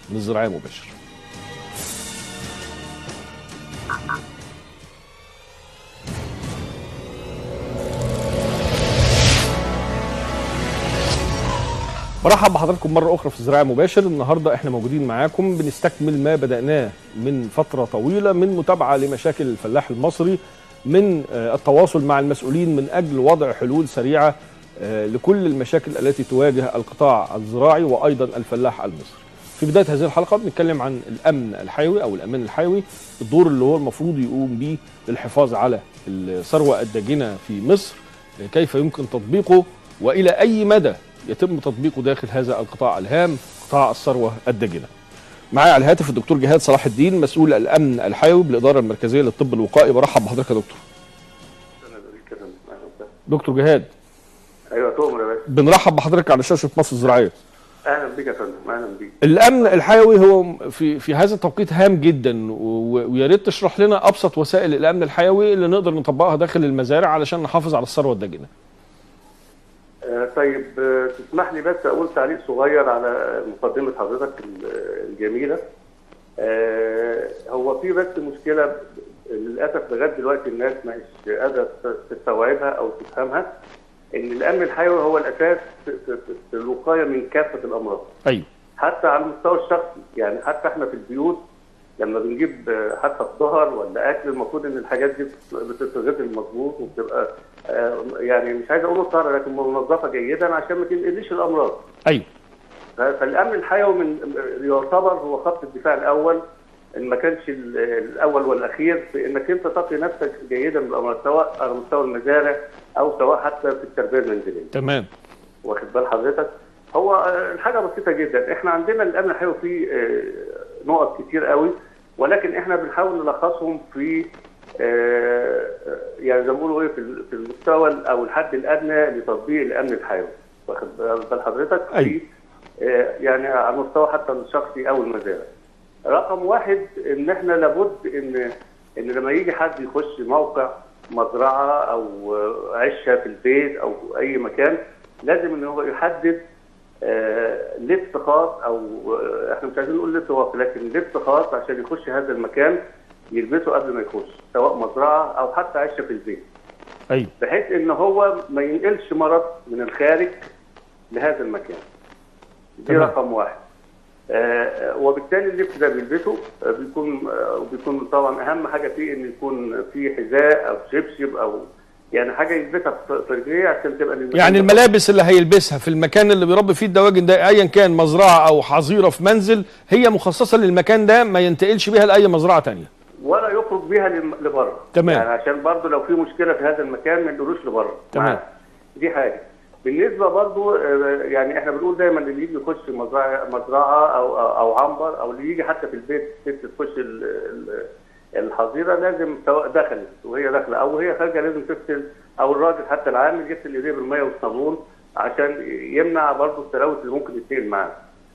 من الزراعيه مباشر برحب بحضراتكم مرة أخرى في الزراعة مباشر النهاردة احنا موجودين معاكم بنستكمل ما بدأناه من فترة طويلة من متابعة لمشاكل الفلاح المصري من آه، التواصل مع المسؤولين من أجل وضع حلول سريعة آه، لكل المشاكل التي تواجه القطاع الزراعي وأيضا الفلاح المصري في بداية هذه الحلقة بنتكلم عن الأمن الحيوي أو الأمان الحيوي الدور اللي هو المفروض يقوم به للحفاظ على الثروة الداجنة في مصر كيف يمكن تطبيقه وإلى أي مدى يتم تطبيقه داخل هذا القطاع الهام قطاع الثروة الداجنة معايا على الهاتف الدكتور جهاد صلاح الدين مسؤول الأمن الحيوي بالإدارة المركزية للطب الوقائي برحب بحضرتك يا دكتور انا بقول كده أهلا وسهلا. دكتور جهاد ايوه تؤمر يا باشا بنرحب بحضرتك على شاشة مصر الزراعية اهلا بك يا فندم اهلا بيك الامن الحيوي هو في في هذا التوقيت هام جدا و- ويا ريت تشرح لنا ابسط وسائل الامن الحيوي اللي نقدر نطبقها داخل المزارع علشان نحافظ على الثروه الداجنه. آه طيب آه، تسمح لي بس اقول تعليق صغير على مقدمه حضرتك ال- الجميله آه هو في بس مشكله ب- للاسف لغايه دلوقتي الناس مش قادره تستوعبها او تفهمها ان الامن الحيوي هو الاساس في في- في الوقايه من كافه الامراض ايوه حتى على المستوى الشخصي يعني حتى احنا في البيوت لما بنجيب آه، حتى الظهر ولا اكل المفروض ان الحاجات دي بتتغسل مظبوط وبتبقى آه، يعني مش عايز اقول طاهره لكن منظفه جيدا عشان ما تنقلش الامراض ايوه ف- فالامن الحيوي من يعتبر هو خط الدفاع الاول ان ما كانش ال- الاول والاخير في انك انت تقي نفسك جيدا من الامراض سواء على مستوى المزارع او سواء حتى في التربيه المنزليه. تمام واخد بال حضرتك هو آه، الحاجه بسيطه جدا احنا عندنا الامن الحيوي فيه آه، نقط كتير قوي ولكن احنا بنحاول نلخصهم في آه، يعني زي ما بيقولوا ايه في ال- في المستوى ال- او الحد الادنى لتطبيق الامن الحيوي واخد بال حضرتك أيوة. في آه، يعني على المستوى حتى الشخصي او المزارع رقم واحد ان احنا لابد ان ان لما يجي حد يخش موقع مزرعه او آه، عشه في البيت او اي مكان لازم ان هو يحدد آه، لبس خاص او آه، احنا مش عايزين نقول لبس واقي لكن لبس خاص عشان يخش هذا المكان يلبسه قبل ما يخش سواء مزرعه او حتى عشه في البيت ايوه بحيث ان هو ما ينقلش مرض من الخارج لهذا المكان دي تمام. رقم واحد آه وبالتالي اللبس ده بيلبسه آه بيكون آه وبيكون طبعا اهم حاجه فيه ان يكون فيه حذاء او شبشب او يعني حاجه يلبسها في في رجليه عشان تبقى للمكان يعني ده الملابس اللي هيلبسها في المكان اللي بيربي فيه الدواجن ده ايا كان مزرعه او حظيره في منزل هي مخصصه للمكان ده ما ينتقلش بيها لاي مزرعه تانية. ولا يخرج بيها لم- لبره تمام. يعني عشان برضه لو في مشكله في هذا المكان ما ينقلوش لبره تمام. معاه. دي حاجه بالنسبه برضه آه، يعني احنا بنقول دايما اللي يجي يخش مزرعه مزرعه او او أو عنبر او اللي يجي حتى في البيت ست تخش ال- ال- الحظيره لازم سواء دخلت وهي داخله او هي خارجه لازم تغسل او الراجل حتى العامل يغسل ايديه بالميه والصابون عشان يمنع برضه التلوث اللي ممكن يتنقل معاه.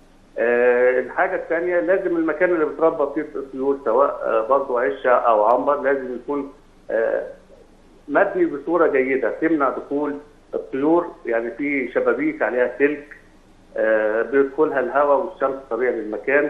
آه، الحاجة الثانية لازم المكان اللي بتربى فيه الطيور سواء آه، برضه عشة أو عنبر لازم يكون آه، مبني بصورة جيدة تمنع دخول الطيور يعني في شبابيك عليها سلك آه، بيدخلها الهواء والشمس الطبيعي للمكان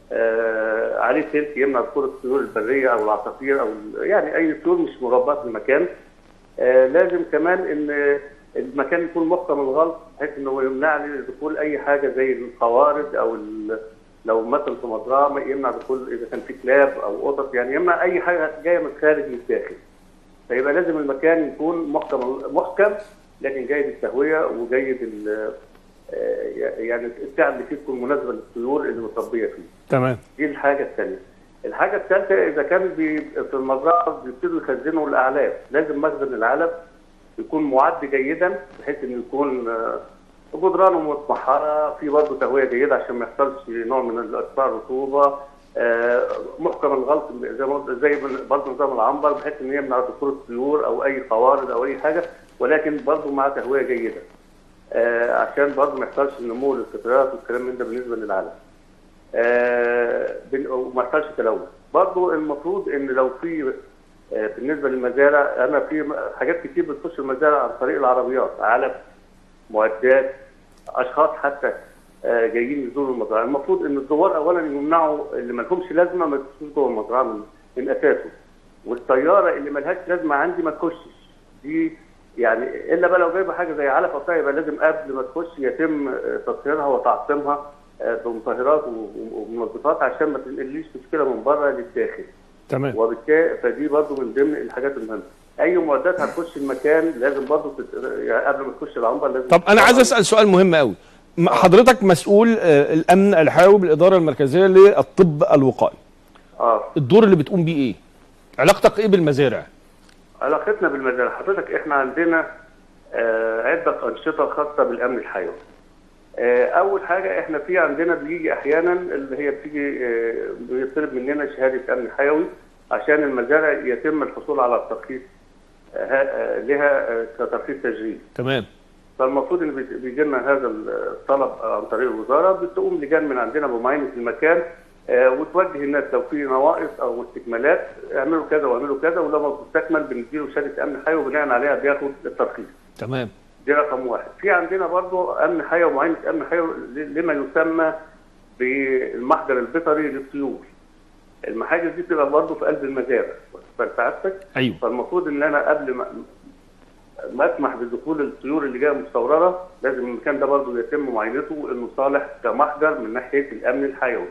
آه، عليه سلك يمنع دخول الطيور البرية أو العصافير أو ال- يعني أي طيور مش مرباة في المكان آه، لازم كمان ان المكان يكون محكم الغلق بحيث انه يمنع لي دخول اي حاجه زي القوارض او ال- لو مثلا في مزرعه ما يمنع دخول اذا كان في كلاب او قطط يعني يمنع اي حاجه جايه من الخارج للداخل. فيبقى لازم المكان يكون محكم محكم لكن جيد التهويه وجيد ال- آه، يعني السعه اللي فيه تكون مناسبه للطيور اللي متربيه فيه. تمام دي الحاجة الثانية. الحاجة الثالثة إذا كان بي في المزرعة بيبتدوا يخزنوا الأعلاف، لازم مخزن العلف يكون معد جيدا بحيث إنه يكون آه، جدرانه متمحرة، في برضه تهوية جيدة عشان ما يحصلش نوع من الارتفاع الرطوبة، آه، محكم الغلق زي ما قلت- زي برضه نظام العنبر بحيث إنه يمنع دخول الطيور أو أي قوارض أو أي حاجة، ولكن برضه مع تهوية جيدة. آه، عشان برضه ما يحصلش نمو للفطريات والكلام من ده بالنسبة للعلف. آه، بن- وما يحصلش تلوث برضو المفروض ان لو في آه، بالنسبه للمزارع انا في م- حاجات كتير بتخش المزارع عن طريق العربيات علف معدات اشخاص حتى آه، جايين يزوروا المزرعه المفروض ان الزوار اولا يمنعوا اللي ما لهمش لازمه ما تخشوش جوه المزرعه من, من اساسه والطياره اللي ملهاش لازمه عندي ما تخشش دي يعني الا بقى لو جايبه حاجه زي علف او بتاع يبقى لازم قبل ما تخش يتم آه، تطهيرها وتعقيمها آه، بمطهرات و- و- ومنظفات عشان ما تنقليش مشكله من بره للداخل تمام وبالتالي فدي برضو من ضمن الحاجات المهمه اي معدات هتخش المكان لازم برضو تت... يعني قبل ما تخش العنبر لازم طب انا عايز اسال سؤال مهم قوي م- حضرتك مسؤول آه، الامن الحيوي بالاداره المركزيه للطب الوقائي اه الدور اللي بتقوم بيه ايه علاقتك ايه بالمزارع علاقتنا بالمزارع حضرتك احنا عندنا آه عده انشطه خاصه بالامن الحيوي. آه اول حاجه احنا في عندنا بيجي احيانا اللي هي بتيجي آه بيطلب مننا شهاده امن حيوي عشان المزارع يتم الحصول على الترخيص آه آه لها آه كترخيص تشغيل. تمام فالمفروض ان بيت- بيجي لنا هذا الطلب عن طريق الوزاره بتقوم لجان من عندنا بمعاينه المكان آه، وتوجه الناس لو في نواقص او استكمالات اعملوا كذا واعملوا كذا ولما بتستكمل بنديله شهاده امن حيوي وبناء عليها بياخد الترخيص. تمام دي رقم واحد. في عندنا برضو امن حيوي ومعاينه امن حيوي ل- لما يسمى بالمحجر البيطري للطيور. المحاجر دي بتبقى برضو في قلب المزارع. واخد سعادتك؟ ايوه فالمفروض ان انا قبل ما ما اسمح بدخول الطيور اللي جايه مستورده لازم المكان ده برضه يتم معاينته انه صالح كمحجر من ناحيه الامن الحيوي.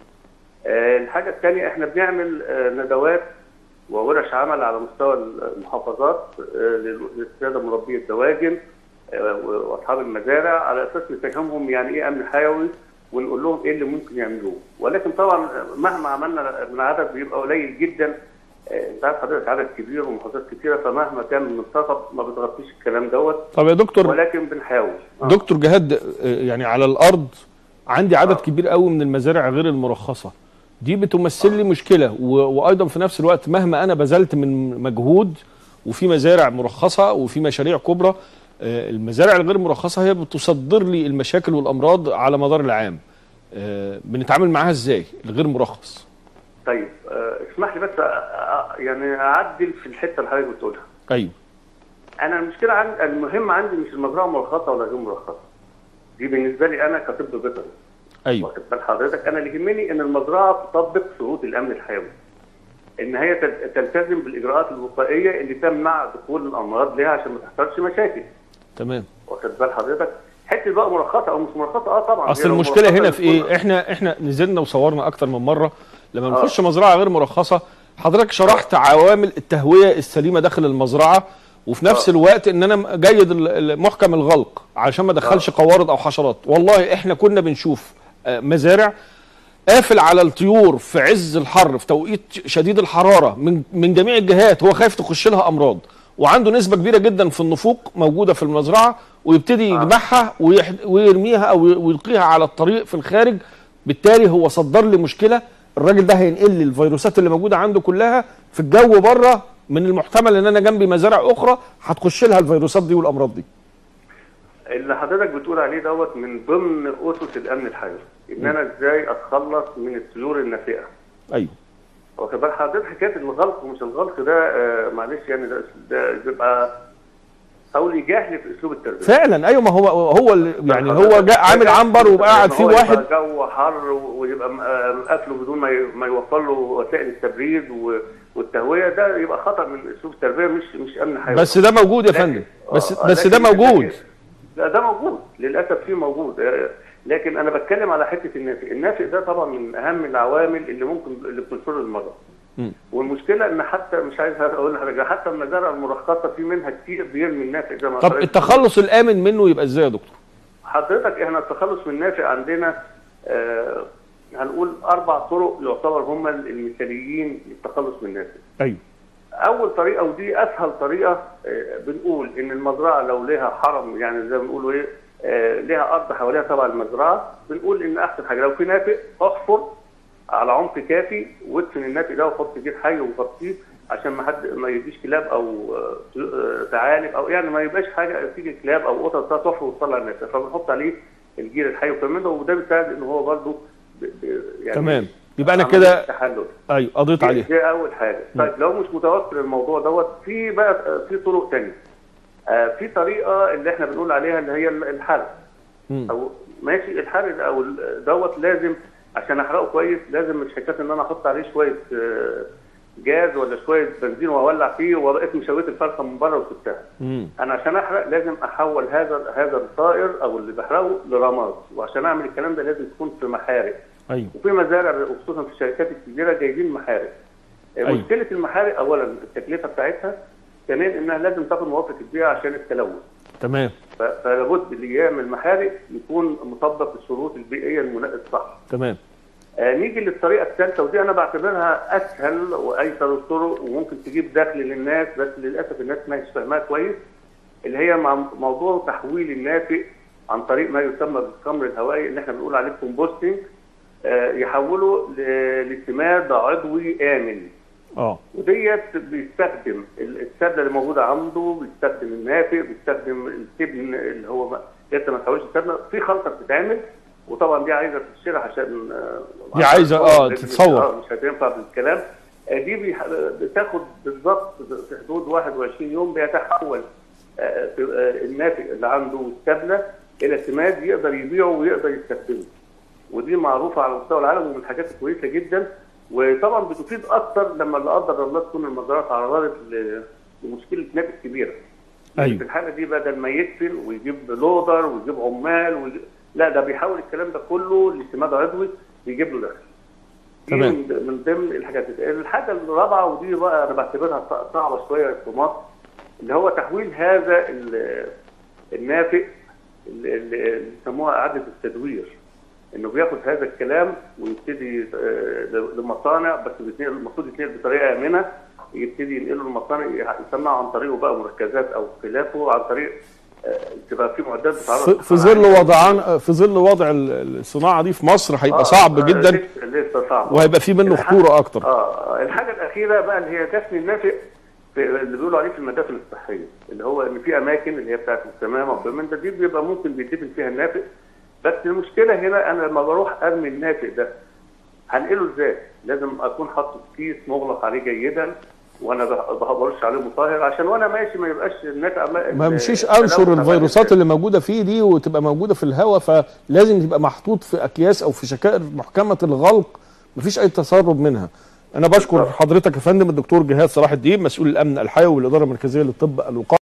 آه الحاجه الثانيه احنا بنعمل آه ندوات وورش عمل على مستوى المحافظات آه لل- للساده مربي الدواجن آه واصحاب المزارع على اساس نفهمهم يعني ايه امن حيوي ونقول لهم ايه اللي ممكن يعملوه ولكن طبعا مهما عملنا من عدد بيبقى قليل جدا آه، انت عارف حضرتك عدد كبير ومحافظات كتيره فمهما كان المنتصف ما بتغطيش الكلام دوت طب يا دكتور ولكن بنحاول آه. دكتور جهاد آه، يعني على الارض عندي عدد كبير قوي من المزارع غير المرخصه دي بتمثل لي مشكله و... وايضا في نفس الوقت مهما انا بذلت من مجهود وفي مزارع مرخصه وفي مشاريع كبرى آه، المزارع الغير مرخصه هي بتصدر لي المشاكل والامراض على مدار العام آه، بنتعامل معاها ازاي الغير مرخص طيب آه، اسمح لي بس آه، آه، يعني اعدل في الحته اللي حضرتك بتقولها ايوه انا المشكله عندي المهم عندي مش المزرعه مرخصه ولا غير مرخصه دي بالنسبه لي انا كطب بيطري ايوه واخد بال حضرتك انا اللي يهمني ان المزرعه تطبق شروط الامن الحيوي ان هي تل- تلتزم بالاجراءات الوقائيه اللي تمنع دخول الامراض ليها عشان ما تحصلش مشاكل تمام واخد بال حضرتك حته بقى مرخصه او مش مرخصه اه طبعا اصل هي لو المشكله مرخصة هنا في يكون- ايه احنا احنا نزلنا وصورنا اكتر من مره لما آه. بنخش مزرعه غير مرخصه حضرتك شرحت عوامل التهويه السليمه داخل المزرعه وفي نفس آه. الوقت ان انا جيد ال- ال- محكم الغلق عشان ما ادخلش قوارض او حشرات والله احنا كنا بنشوف آه، مزارع قافل على الطيور في عز الحر في توقيت شديد الحراره من من جميع الجهات هو خايف تخش لها امراض وعنده نسبه كبيره جدا في النفوق موجوده في المزرعه ويبتدي يجمعها ويح- ويرميها او ويلقيها على الطريق في الخارج بالتالي هو صدر لي مشكله الراجل ده هينقل لي الفيروسات اللي موجوده عنده كلها في الجو بره من المحتمل ان انا جنبي مزارع اخرى هتخش لها الفيروسات دي والامراض دي اللي حضرتك بتقول عليه دوت من ضمن اسس الامن الحيوي ان انا ازاي اتخلص من الطيور النافئه ايوه واخد بال حضرتك حكايه الغلق ومش الغلق ده آه معلش يعني ده, ده بيبقى قولي جهل في اسلوب التربيه فعلا ايوه ما هو هو اللي يعني هو جاء عامل عنبر وبقى قاعد فيه هو يبقى واحد جو حر ويبقى م- آه، قافله بدون ما ي- ما يوفر له وسائل التبريد و- والتهويه ده يبقى خطا من اسلوب التربيه مش مش امن حيوي بس ده موجود يا لكن- فندم بس آه، بس ده لكن- موجود لكن- لا ده موجود للاسف فيه موجود آه، لكن انا بتكلم على حته النافق النافق ده طبعا من اهم العوامل اللي ممكن اللي بتنشر المرض مم. والمشكله ان حتى مش عايز اقول لحضرتك حتى المزارع المرخصه في منها كتير بيرمي النافق زي ما طب حضرتك التخلص الامن منه يبقى ازاي يا دكتور حضرتك احنا التخلص من النافق عندنا آه هنقول اربع طرق يعتبر هم المثاليين للتخلص من النافق ايوه اول طريقه ودي اسهل طريقه آه، بنقول ان المزرعه لو لها حرم يعني زي ما بنقولوا ايه آه، لها ارض حواليها تبع المزرعه بنقول ان احسن حاجه لو في نافق احفر على عمق كافي وادفن النافق ده وحط جير حي وغطيه عشان ما حد ما يجيش كلاب او آه، آه، ثعالب او يعني ما يبقاش حاجه تيجي كلاب او قطط تحفر وتطلع النافق فبنحط عليه الجير الحي والكلام ده وده بيساعد ان هو برضه ب- ب- يعني تمام يبقى انا عملية كده تحلل ايوه قضيت دي, عليها دي اول حاجه طيب لو مش متوفر الموضوع دوت في بقى في طرق تانية آه في طريقه اللي احنا بنقول عليها اللي هي الحرق مم. او ماشي الحرق او ال- دوت لازم عشان احرقه كويس لازم مش حكايه ان انا احط عليه شويه آه، جاز ولا شويه بنزين واولع فيه وبقيت مشويت الفرخه من بره وسبتها مم. انا عشان احرق لازم احول هذا هذا الطائر او اللي بحرقه لرماد وعشان اعمل الكلام ده لازم تكون في محارق ايوه وفي مزارع وخصوصا في الشركات الكبيره جايبين محارق أيوة. مشكله المحارق اولا التكلفه بتاعتها ثانيا انها لازم تاخد موافقه البيئه عشان التلوث تمام ف- فلابد اللي يعمل محارق يكون مطبق الشروط البيئيه المنا- الصح تمام آه نيجي للطريقه الثالثه ودي انا بعتبرها اسهل وايسر الطرق وممكن تجيب دخل للناس بس للاسف الناس ما هيش فاهماها كويس اللي هي مع موضوع تحويل النافق عن طريق ما يسمى بالخمر الهوائي اللي احنا بنقول عليه كومبوستنج آه يحوله ل- لسماد عضوي امن اه وديت بيستخدم ال- السبله اللي موجوده عنده بيستخدم النافق بيستخدم التبن اللي هو ما- لسه ما تحولش السبله في خلطه بتتعمل وطبعا دي عايزه تتشرح عشان آه، دي عايزة، آه، لأن- تتصور. آه، مش هتنفع بالكلام آه، دي بيح- بتاخد بالظبط في حدود 21 يوم بيتحول آه، في- آه، النافق اللي عنده السبله الى سماد يقدر يبيعه ويقدر يستخدمه ودي معروفه على مستوى العالم ومن الحاجات الكويسه جدا وطبعا بتفيد اكتر لما لا قدر الله تكون المزرعه تعرضت ل- لمشكله نافق كبيره. أيوة. في الحاله دي بدل ما يدفن ويجيب لودر ويجيب عمال ويجيب لا ده بيحول الكلام ده كله لسماد عضوي بيجيب له دخل. دي تمام. من من ضمن الحاجات الحاجه الرابعه ودي بقى انا بعتبرها ص- صعبه شويه في مصر اللي هو تحويل هذا ال- النافق اللي اللي بيسموها اعاده التدوير انه بياخد هذا الكلام ويبتدي آه، لمصانع بس بيتنقل المفروض يتنقل بطريقه امنه يبتدي ينقله المصانع يصنع عن طريقه بقى مركزات او خلافه عن طريق آه، تبقى في معدات بتتعرض في في ظل وضعان في ظل وضع ال- الصناعه دي في مصر هيبقى آه، صعب آه، جدا لسه لسه صعب وهيبقى في منه الح- خطوره اكتر اه الحاجه الاخيره بقى اللي هي دفن النافق في اللي بيقولوا عليه في المدافن الصحيه اللي هو ان في اماكن اللي هي بتاعت السمامه والكلام ده دي بيبقى ممكن بيدفن فيها النافق بس المشكله هنا انا لما بروح ارمي النافق ده هنقله ازاي؟ لازم اكون حاطه في كيس مغلق عليه جيدا وانا بح- بح- برش عليه مطهر عشان وانا ماشي ما يبقاش النافق عمال- ما مشيش التلوث انشر عمال الفيروسات يزداد. اللي موجوده فيه دي وتبقى موجوده في الهواء فلازم تبقى محطوط في اكياس او في شكائر محكمه الغلق مفيش اي تسرب منها انا بشكر بالظبط. حضرتك يا فندم الدكتور جهاد صلاح الدين مسؤول الامن الحيوي والاداره المركزيه للطب الوقائي